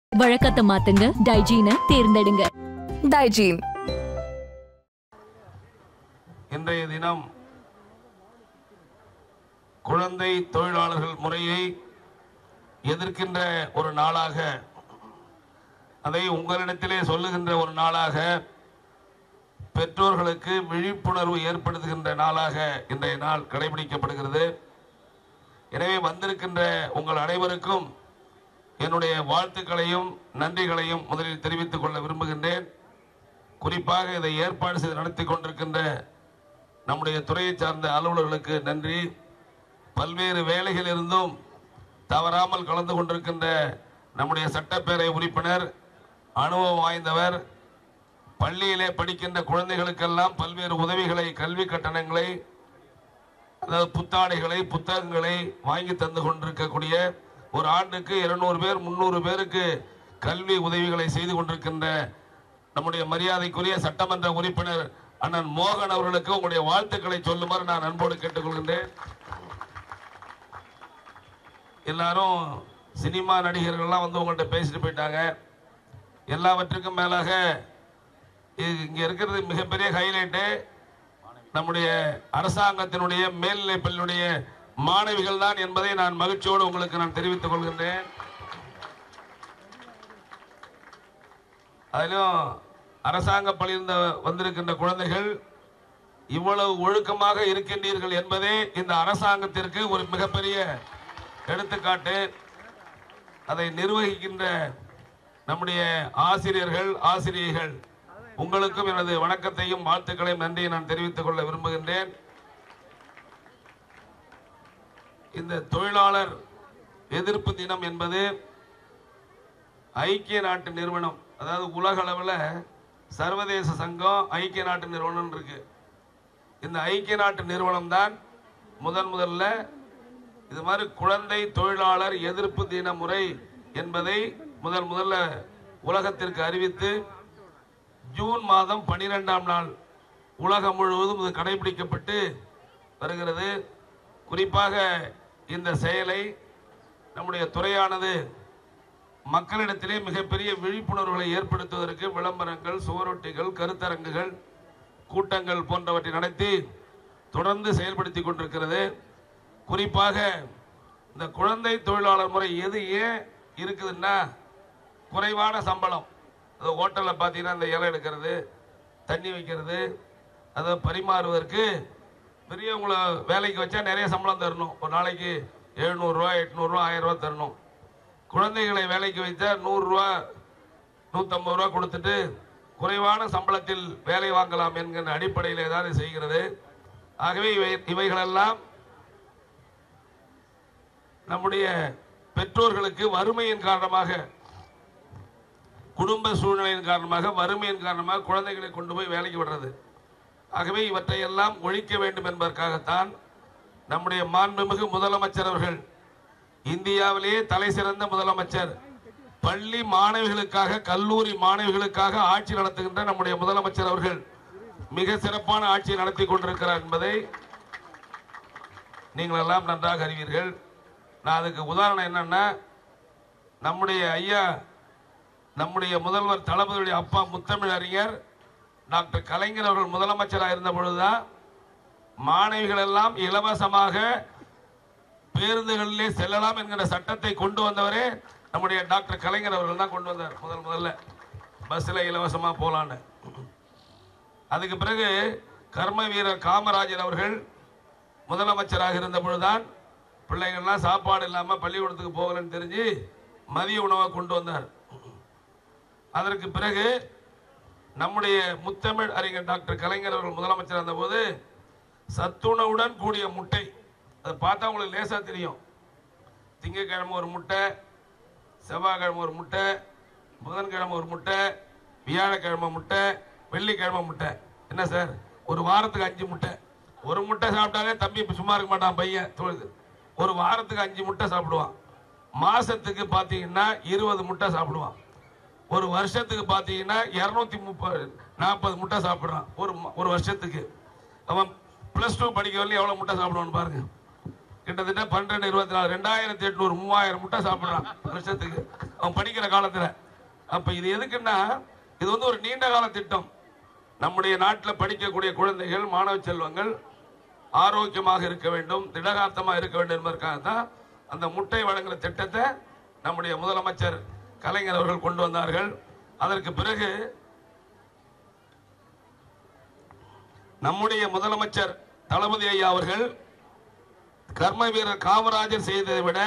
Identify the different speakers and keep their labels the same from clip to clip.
Speaker 1: வழக்கத்தை மாத்துங்க டைஜீனை தேர்ந்தெடுங்க
Speaker 2: டைஜீன்
Speaker 3: இன்றைய தினம் குழந்தை தொழிலாளர்கள் முறையை எதிர்க்கின்ற ஒரு நாளாக அதை உங்களிடத்திலே சொல்லுகின்ற ஒரு நாளாக பெற்றோர்களுக்கு விழிப்புணர்வு ஏற்படுத்துகின்ற நாளாக இன்றைய நாள் கடைபிடிக்கப்படுகிறது எனவே வந்திருக்கின்ற உங்கள் அனைவருக்கும் என்னுடைய வாழ்த்துக்களையும் நன்றிகளையும் முதலில் தெரிவித்துக் கொள்ள விரும்புகின்றேன் குறிப்பாக இதை ஏற்பாடு செய்து நடத்தி கொண்டிருக்கின்ற நம்முடைய துறையை சார்ந்த அலுவலர்களுக்கு நன்றி பல்வேறு வேலைகள் இருந்தும் தவறாமல் கலந்து கொண்டிருக்கின்ற நம்முடைய சட்டப்பேரவை உறுப்பினர் அனுபவம் வாய்ந்தவர் பள்ளியிலே படிக்கின்ற குழந்தைகளுக்கெல்லாம் பல்வேறு உதவிகளை கல்வி கட்டணங்களை அதாவது புத்தாடைகளை புத்தகங்களை வாங்கி தந்து கொண்டிருக்கக்கூடிய ஒரு ஆண்டுக்கு இருநூறு பேர் முந்நூறு பேருக்கு கல்வி உதவிகளை செய்து கொண்டிருக்கின்ற நம்முடைய மரியாதைக்குரிய சட்டமன்ற உறுப்பினர் அண்ணன் மோகன் அவர்களுக்கு உங்களுடைய வாழ்த்துக்களை சொல்லுமாறு நான் அன்போடு கேட்டுக்கொள்கின்றேன் எல்லாரும் சினிமா நடிகர்கள்லாம் வந்து உங்கள்கிட்ட பேசிட்டு போயிட்டாங்க எல்லாவற்றுக்கும் மேலாக இ- இங்க இருக்கிறது மிகப்பெரிய ஹைலைட்டு நம்முடைய அரசாங்கத்தினுடைய மேல்நிலைப் பள்ளியுடைய மாணவிகள் தான் என்பதை நான் மகிழ்ச்சியோடு உங்களுக்கு நான் தெரிவித்துக் கொள்கின்றேன் அதிலும் அரசாங்க பள்ளியிலிருந்து வந்திருக்கின்ற குழந்தைகள் இவ்வளவு ஒழுக்கமாக இருக்கின்றீர்கள் என்பதே இந்த அரசாங்கத்திற்கு ஒரு மிகப்பெரிய எடுத்துக்காட்டு அதை நிர்வகிக்கின்ற நம்முடைய ஆசிரியர்கள் ஆசிரியர்கள் உங்களுக்கும் எனது வணக்கத்தையும் வாழ்த்துக்களையும் நன்றியை நான் தெரிவித்துக் கொள்ள விரும்புகின்றேன் இந்த தொழிலாளர் எதிர்ப்பு தினம் என்பது ஐக்கிய நாட்டு நிறுவனம் அதாவது உலக அளவில் சர்வதேச சங்கம் ஐக்கிய நாட்டு நிறுவனம் இருக்கு இந்த ஐக்கிய நாட்டு நிறுவனம் தான் முதன் முதல்ல இது மாதிரி குழந்தை தொழிலாளர் எதிர்ப்பு தின முறை என்பதை முதல் முதல்ல உலகத்திற்கு அறிவித்து ஜூன் மாதம் பனிரெண்டாம் நாள் உலகம் முழுவதும் இது கடைபிடிக்கப்பட்டு வருகிறது குறிப்பாக இந்த செயலை நம்முடைய துறையானது மக்களிடத்திலே மிகப்பெரிய விழிப்புணர்வுகளை ஏற்படுத்துவதற்கு விளம்பரங்கள் சுவரொட்டிகள் கருத்தரங்குகள் கூட்டங்கள் போன்றவற்றை நடத்தி தொடர்ந்து செயல்படுத்தி கொண்டிருக்கிறது குறிப்பாக இந்த குழந்தை தொழிலாளர் முறை எது ஏன் இருக்குதுன்னா குறைவான சம்பளம் அது ஹோட்டலில் பார்த்தீங்கன்னா இந்த இலை எடுக்கிறது தண்ணி வைக்கிறது அதை பரிமாறுவதற்கு பெரியவங்கள வேலைக்கு வச்சா நிறைய சம்பளம் தரணும் ஒரு நாளைக்கு எழுநூறுரூவா எட்நூறுரூவா ஆயிரம் ரூபாய் தரணும் குழந்தைகளை வேலைக்கு வைத்தா நூறுரூவா நூற்றம்பது ரூபா கொடுத்துட்டு குறைவான சம்பளத்தில் வேலை வாங்கலாம் என்கிற அடிப்படையில் ஏதாவது செய்கிறது ஆகவே இவை இவைகளெல்லாம் நம்முடைய பெற்றோர்களுக்கு வறுமையின் காரணமாக குடும்ப சூழ்நிலையின் காரணமாக வறுமையின் காரணமாக குழந்தைகளை கொண்டு போய் வேலைக்கு விடுறது ஆகவே இவற்றை எல்லாம் ஒழிக்க வேண்டும் என்பதற்காகத்தான் நம்முடைய மாண்புமிகு முதலமைச்சர் அவர்கள் இந்தியாவிலேயே தலை சிறந்த முதலமைச்சர் பள்ளி மாணவிகளுக்காக கல்லூரி மாணவிகளுக்காக ஆட்சி நடத்துகின்ற நம்முடைய முதலமைச்சர் அவர்கள் மிக சிறப்பான ஆட்சியை நடத்தி கொண்டிருக்கிறார் என்பதை நீங்கள் எல்லாம் நன்றாக அறிவீர்கள் நான் அதுக்கு உதாரணம் என்னன்னா நம்முடைய ஐயா நம்முடைய முதல்வர் தளபதியுடைய அப்பா முத்தமிழ் அறிஞர் டாக்டர் கலைஞர் அவர்கள் முதலமைச்சராக இருந்த பொழுதுதான் மாணவிகள் எல்லாம் இலவசமாக பேருந்துகளிலே செல்லலாம் என்கிற சட்டத்தை கொண்டு வந்தவரே நம்முடைய டாக்டர் கலைஞர் அவர்கள் தான் கொண்டு வந்தார் முதல் முதல்ல பஸ்ஸில் இலவசமாக போகலான்னு அதுக்கு பிறகு கர்ம வீரர் காமராஜர் அவர்கள் முதலமைச்சராக இருந்த பொழுதுதான் பிள்ளைங்கள்லாம் சாப்பாடு இல்லாமல் பள்ளிக்கூடத்துக்கு போகலன்னு தெரிஞ்சு மதிய உணவை கொண்டு வந்தார் அதற்கு பிறகு நம்முடைய முத்தமிழ் அறிஞர் டாக்டர் கலைஞர் அவர்கள் முதலமைச்சர் இருந்தபோது சத்துணவுடன் கூடிய முட்டை அதை பார்த்தா உங்களுக்கு லேசா தெரியும் திங்கட்கிழமை ஒரு முட்டை செவ்வாய்க்கிழமை ஒரு முட்டை புதன்கிழமை ஒரு முட்டை வியாழக்கிழமை முட்டை வெள்ளிக்கிழமை முட்டை என்ன சார் ஒரு வாரத்துக்கு அஞ்சு முட்டை ஒரு முட்டை சாப்பிட்டாலே தம்பி இப்ப சும்மா இருக்க மாட்டான் பையன் தொழுது ஒரு வாரத்துக்கு அஞ்சு முட்டை சாப்பிடுவான் மாசத்துக்கு பார்த்தீங்கன்னா இருபது முட்டை சாப்பிடுவான் ஒரு வருஷத்துக்கு பார்த்தீங்கன்னா இரநூத்தி முப்பது நாற்பது முட்டை சாப்பிட்றான் ஒரு ம- ஒரு வருஷத்துக்கு அவன் ப்ளஸ் டூ படிக்க வரலையும் எவ்வளோ முட்டை சாப்பிடுவான்னு பாருங்க கிட்டத்தட்ட பன்னெண்டு இருபத்தி நாலு ரெண்டாயிரத்தி எட்நூறு மூவாயிரம் முட்டை சாப்பிடுறான் வருஷத்துக்கு அவன் படிக்கிற காலத்துல அப்ப இது எதுக்குன்னா இது வந்து ஒரு நீண்ட கால திட்டம் நம்முடைய நாட்டில் படிக்கக்கூடிய குழந்தைகள் மாணவ செல்வங்கள் ஆரோக்கியமாக இருக்க வேண்டும் திடகார்த்தமாக இருக்க வேண்டும் என்பதற்காக தான் அந்த முட்டை வழங்குற திட்டத்தை நம்முடைய முதலமைச்சர் கலைஞர் அவர்கள் கொண்டு வந்தார்கள் அதற்கு பிறகு நம்முடைய முதலமைச்சர் தளபதி ஐயா அவர்கள் கர்ம வீரர் காமராஜர் செய்ததை விட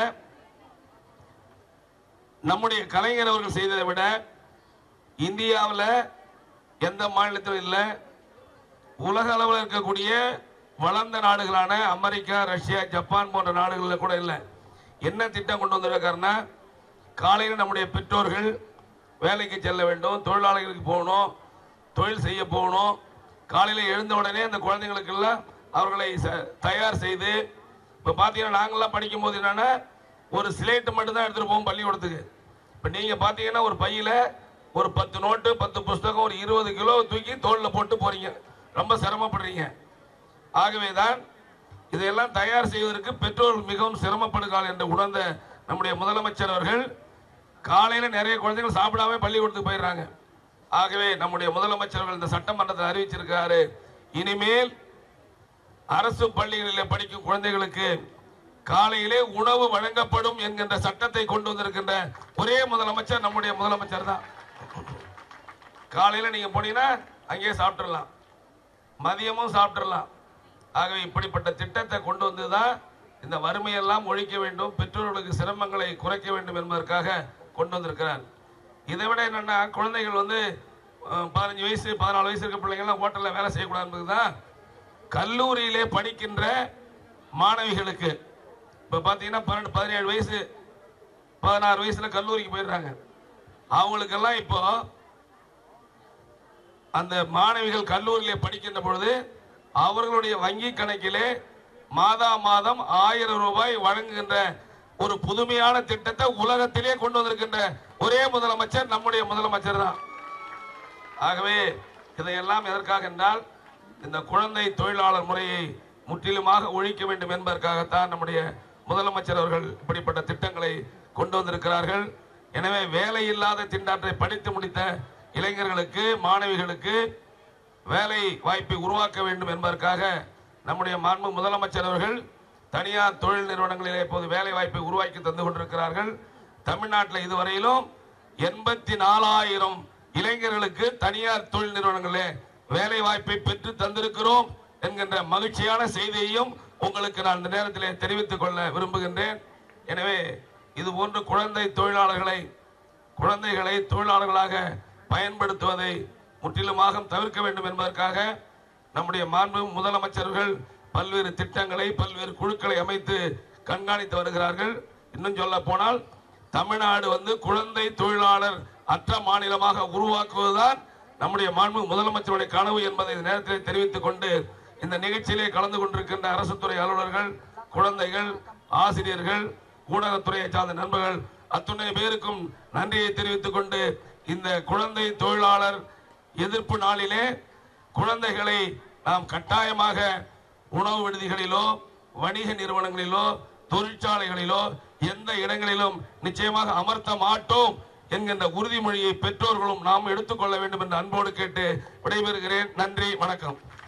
Speaker 3: நம்முடைய கலைஞர் அவர்கள் செய்ததை விட இந்தியாவில் எந்த மாநிலத்திலும் இல்லை உலக அளவில் இருக்கக்கூடிய வளர்ந்த நாடுகளான அமெரிக்கா ரஷ்யா ஜப்பான் போன்ற நாடுகளில் கூட இல்லை என்ன திட்டம் கொண்டு வந்திருக்காருன்னா காலையில் நம்முடைய பெற்றோர்கள் வேலைக்கு செல்ல வேண்டும் தொழிலாளர்களுக்கு போகணும் தொழில் செய்ய போகணும் காலையில் எழுந்த உடனே அந்த குழந்தைங்களுக்கெல்லாம் அவர்களை ச- தயார் செய்து இப்போ பார்த்தீங்கன்னா நாங்கள்லாம் படிக்கும்போது என்னன்னா ஒரு ஸ்லேட்டு மட்டும் தான் எடுத்துகிட்டு போவோம் பள்ளிக்கூடத்துக்கு இப்போ நீங்கள் பார்த்தீங்கன்னா ஒரு பையில் ஒரு பத்து நோட்டு பத்து புஸ்தகம் ஒரு இருபது கிலோ தூக்கி தோளில் போட்டு போறீங்க ரொம்ப சிரமப்படுறீங்க ஆகவே தான் இதையெல்லாம் தயார் செய்வதற்கு பெற்றோர்கள் மிகவும் சிரமப்படுகிறார்கள் என்று உணர்ந்த நம்முடைய முதலமைச்சர் அவர்கள் காலையில் நிறைய குழந்தைகள் சாப்பிடாம பள்ளிக்கூடத்துக்கு போயிடுறாங்க ஆகவே நம்முடைய முதலமைச்சர் அவர்கள் இந்த சட்டமன்றத்தில் அறிவிச்சிருக்காரு இனிமேல் அரசு பள்ளிகளில் படிக்கும் குழந்தைகளுக்கு காலையிலே உணவு வழங்கப்படும் என்கின்ற சட்டத்தை கொண்டு வந்திருக்கின்ற ஒரே முதலமைச்சர் நம்முடைய முதலமைச்சர் தான் காலையில நீங்க போனீங்கன்னா அங்கேயே சாப்பிட்டுறலாம் மதியமும் சாப்பிட்டுறலாம் ஆகவே இப்படிப்பட்ட திட்டத்தை கொண்டு வந்து தான் இந்த வறுமையெல்லாம் ஒழிக்க வேண்டும் பெற்றோர்களுக்கு சிரமங்களை குறைக்க வேண்டும் என்பதற்காக கொண்டு வந்திருக்கிறார் இதை விட என்னன்னா குழந்தைகள் வந்து அஹ், பதினஞ்சு வயசு பதினாலு வயசு இருக்க பிள்ளைங்கள்லாம் ஹோட்டலில் வேலை செய்யக்கூடாது தான் கல்லூரியிலே படிக்கின்ற மாணவிகளுக்கு இப்போ பார்த்தீங்கன்னா பன்னெண்டு பதினேழு வயசு பதினாறு வயசுல கல்லூரிக்கு போயிடுறாங்க அவங்களுக்கெல்லாம் இப்போ அந்த மாணவிகள் கல்லூரியிலே படிக்கின்ற பொழுது அவர்களுடைய வங்கி கணக்கிலே மாதா மாதம் ஆயிரம் ரூபாய் வழங்குகின்ற ஒரு புதுமையான திட்டத்தை உலகத்திலே கொண்டு வந்திருக்கின்ற ஒரே முதலமைச்சர் நம்முடைய முதலமைச்சர் தான் ஆகவே இதையெல்லாம் எதற்காக என்றால் இந்த குழந்தை தொழிலாளர் முறையை முற்றிலுமாக ஒழிக்க வேண்டும் என்பதற்காகத்தான் நம்முடைய முதலமைச்சர் அவர்கள் இப்படிப்பட்ட திட்டங்களை கொண்டு வந்திருக்கிறார்கள் எனவே வேலை இல்லாத திண்டாட்டை படித்து முடித்த இளைஞர்களுக்கு மாணவிகளுக்கு வேலை வாய்ப்பை உருவாக்க வேண்டும் என்பதற்காக நம்முடைய மாண்பு முதலமைச்சர் அவர்கள் தனியார் தொழில் நிறுவனங்களிலே இப்போது வேலை வாய்ப்பை உருவாக்கி தந்து கொண்டிருக்கிறார்கள் தமிழ்நாட்டில் இதுவரையிலும் எண்பத்தி நாலாயிரம் இளைஞர்களுக்கு தனியார் தொழில் நிறுவனங்களிலே வேலை வாய்ப்பை பெற்று தந்திருக்கிறோம் என்கின்ற மகிழ்ச்சியான செய்தியையும் உங்களுக்கு நான் இந்த நேரத்திலே தெரிவித்துக் கொள்ள விரும்புகின்றேன் எனவே இது போன்று குழந்தை தொழிலாளர்களை குழந்தைகளை தொழிலாளர்களாக பயன்படுத்துவதை முற்றிலுமாக தவிர்க்க வேண்டும் என்பதற்காக நம்முடைய மாண்பு முதலமைச்சர்கள் பல்வேறு திட்டங்களை பல்வேறு குழுக்களை அமைத்து கண்காணித்து வருகிறார்கள் இன்னும் சொல்ல போனால் தமிழ்நாடு வந்து குழந்தை தொழிலாளர் அற்ற மாநிலமாக உருவாக்குவதுதான் நம்முடைய மாண்பு முதலமைச்சருடைய கனவு என்பதை இந்த நேரத்தில் தெரிவித்துக் கொண்டு இந்த நிகழ்ச்சியிலே கலந்து கொண்டிருக்கின்ற அரசு துறை அலுவலர்கள் குழந்தைகள் ஆசிரியர்கள் ஊடகத்துறையை சார்ந்த நண்பர்கள் அத்துணை பேருக்கும் நன்றியை தெரிவித்துக் கொண்டு இந்த குழந்தை தொழிலாளர் எதிர்ப்பு நாளிலே குழந்தைகளை நாம் கட்டாயமாக உணவு விடுதிகளிலோ வணிக நிறுவனங்களிலோ தொழிற்சாலைகளிலோ எந்த இடங்களிலும் நிச்சயமாக அமர்த்த மாட்டோம் என்கின்ற உறுதிமொழியை பெற்றோர்களும் நாம் எடுத்துக்கொள்ள வேண்டும் என்று அன்போடு கேட்டு விடைபெறுகிறேன் நன்றி வணக்கம்